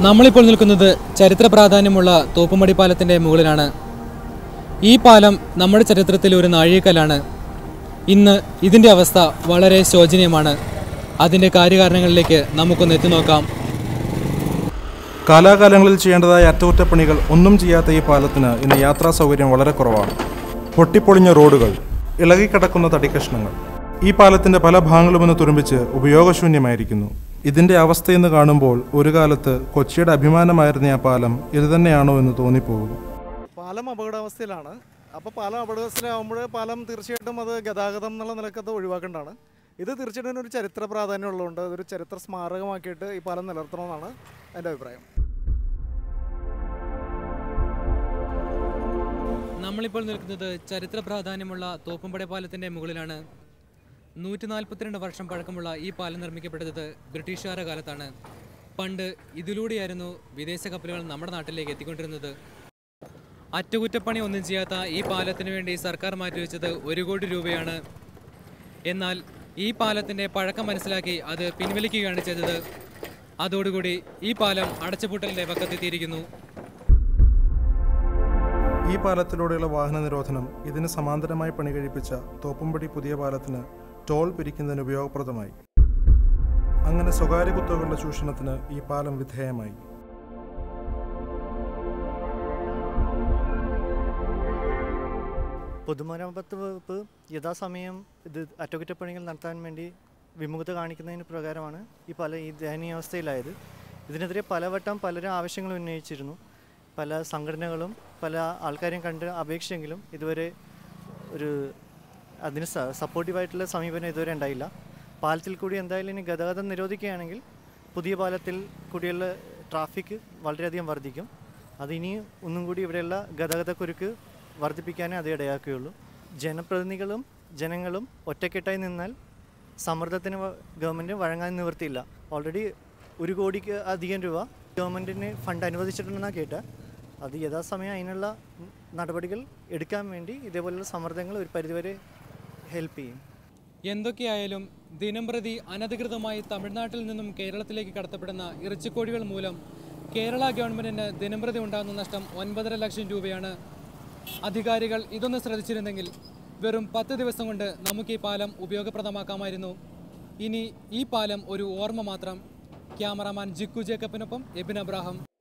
നമ്മളിപ്പോൾ നിൽക്കുന്നത് ചരിത്ര പ്രാധാന്യമുള്ള തോപ്പുമടി പാലത്തിൻ്റെ മുകളിലാണ് ഈ പാലം നമ്മുടെ ചരിത്രത്തിലെ ഒരു നാഴികക്കല്ലാണ് ഇന്ന് ഇതിൻ്റെ അവസ്ഥ വളരെ ശോചനീയമാണ് അതിൻ്റെ കാര്യകാരണങ്ങളിലേക്ക് നമുക്കൊന്ന് എത്തി നോക്കാം കാലാകാലങ്ങളിൽ ചെയ്യേണ്ടതായ അറ്റകുറ്റപ്പണികൾ ഒന്നും ചെയ്യാത്ത ഈ പാലത്തിന് ഇന്ന് യാത്രാ സൗകര്യം വളരെ കുറവാണ് പൊട്ടിപ്പൊളിഞ്ഞ റോഡുകൾ ഇളകിക്കിടക്കുന്ന തടിക്കഷ്ണങ്ങൾ ഈ പാലത്തിന്റെ പല ഭാഗങ്ങളും ഇന്ന് തുരുമ്പിച്ച് ഉപയോഗശൂന്യമായിരിക്കുന്നു ഇതിന്റെ അവസ്ഥയെന്ന് കാണുമ്പോൾ ഒരു കാലത്ത് കൊച്ചിയുടെ അഭിമാനമായിരുന്ന ആ പാലം ഇത് തന്നെയാണോ എന്ന് തോന്നിപ്പോകും പാലം അപകടാവസ്ഥയിലാണ് അപ്പോൾ പാലം അപകടാവസ്ഥയിലാവുമ്പോൾ പാലം തീർച്ചയായിട്ടും അത് ഗതാഗതം എന്നുള്ള നിലക്ക് അത് ഒഴിവാക്കേണ്ടതാണ് ഇത് തീർച്ചയായിട്ടും ഒരു ചരിത്ര പ്രാധാന്യം ഉള്ളതുകൊണ്ട് അതൊരു ചരിത്ര സ്മാരകമാക്കിയിട്ട് ഈ പാലം നിലനിർത്തണമെന്നാണ് എൻ്റെ അഭിപ്രായം നമ്മളിപ്പോൾ നിൽക്കുന്നത് ചരിത്ര പ്രാധാന്യമുള്ള തോപ്പുംപട പാലത്തിൻ്റെ മുകളിലാണ് നൂറ്റി നാൽപ്പത്തിരണ്ട് വർഷം പഴക്കമുള്ള ഈ പാലം നിർമ്മിക്കപ്പെട്ടത് ബ്രിട്ടീഷുകാരുടെ കാലത്താണ് പണ്ട് ഇതിലൂടെയായിരുന്നു വിദേശ കപ്പലുകൾ നമ്മുടെ നാട്ടിലേക്ക് എത്തിക്കൊണ്ടിരുന്നത് അറ്റകുറ്റപ്പണി ഒന്നും ചെയ്യാത്ത ഈ പാലത്തിന് വേണ്ടി സർക്കാർ മാറ്റിവെച്ചത് ഒരു കോടി രൂപയാണ് എന്നാൽ ഈ പാലത്തിൻ്റെ പഴക്കം മനസ്സിലാക്കി അത് പിൻവലിക്കുകയാണ് ചെയ്തത് അതോടുകൂടി ഈ പാലം അടച്ചുപൂട്ടലിൻ്റെ പക്കത്തെത്തിയിരിക്കുന്നു ഈ പാലത്തിലൂടെയുള്ള വാഹന നിരോധനം ഇതിന് സമാന്തരമായി പണി കഴിപ്പിച്ച തോപ്പുംപടി പുതിയ പാലത്തിന് ടോൾ പിരിക്കുന്നതിന് ഉപയോഗപ്രദമായി അങ്ങനെ സ്വകാര്യ കുത്തകളുടെ ചൂഷണത്തിന് ഈ പാലം വിധേയമായി പൊതുമരാമത്ത് വകുപ്പ് യഥാസമയം ഇത് അറ്റകുറ്റപ്പണികൾ നടത്താൻ വേണ്ടി വിമുഖത കാണിക്കുന്നതിന് പ്രകാരമാണ് ഈ പല ഈ ദയനീയാവസ്ഥയിലായത് ഇതിനെതിരെ പലവട്ടം പലരും ആവശ്യങ്ങൾ ഉന്നയിച്ചിരുന്നു പല സംഘടനകളും പല ആൾക്കാരെയും കണ്ട് അപേക്ഷിച്ചെങ്കിലും ഇതുവരെ ഒരു അതിന് സ സപ്പോർട്ടീവായിട്ടുള്ള സമീപനം ഇതുവരെ ഉണ്ടായില്ല പാലത്തിൽ കൂടി എന്തായാലും ഇനി ഗതാഗതം നിരോധിക്കുകയാണെങ്കിൽ പുതിയ പാലത്തിൽ കൂടിയുള്ള ട്രാഫിക് വളരെയധികം വർദ്ധിക്കും അതിനി ഒന്നും കൂടി ഇവിടെയുള്ള ഗതാഗതക്കുരുക്ക് വർദ്ധിപ്പിക്കാനേ അത് ഇടയാക്കുകയുള്ളൂ ജനപ്രതിനിധികളും ജനങ്ങളും ഒറ്റക്കെട്ടായി നിന്നാൽ സമ്മർദ്ദത്തിന് വ- ഗവൺമെൻറ് വഴങ്ങാൻ നിവൃത്തിയില്ല ഓൾറെഡി ഒരു കോടിക്ക് അധികം രൂപ ഗവൺമെൻറ്റിന് ഫണ്ട് അനുവദിച്ചിട്ടുണ്ടെന്നാണ് കേട്ട അത് യഥാസമയം അതിനുള്ള നടപടികൾ എടുക്കാൻ വേണ്ടി ഇതേപോലുള്ള സമ്മർദ്ദങ്ങൾ ഒരു പരിധിവരെ ഹെൽപ്പ് ചെയ്യും എന്തൊക്കെയായാലും ദിനംപ്രതി അനധികൃതമായി തമിഴ്നാട്ടിൽ നിന്നും കേരളത്തിലേക്ക് കടത്തപ്പെടുന്ന ഇറച്ചിക്കോഴികൾ മൂലം കേരള ഗവൺമെന്റിന് ദിനംപ്രതി ഉണ്ടാകുന്ന നഷ്ടം ഒൻപതര ലക്ഷം രൂപയാണ് അധികാരികൾ ഇതൊന്ന് ശ്രദ്ധിച്ചിരുന്നെങ്കിൽ വെറും പത്ത് ദിവസം കൊണ്ട് നമുക്ക് ഈ പാലം ഉപയോഗപ്രദമാക്കാമായിരുന്നു ഇനി ഈ പാലം ഒരു ഓർമ്മ മാത്രം ക്യാമറാമാൻ ജിക്കു ജേക്കബിനൊപ്പം എബിൻ അബ്രാഹം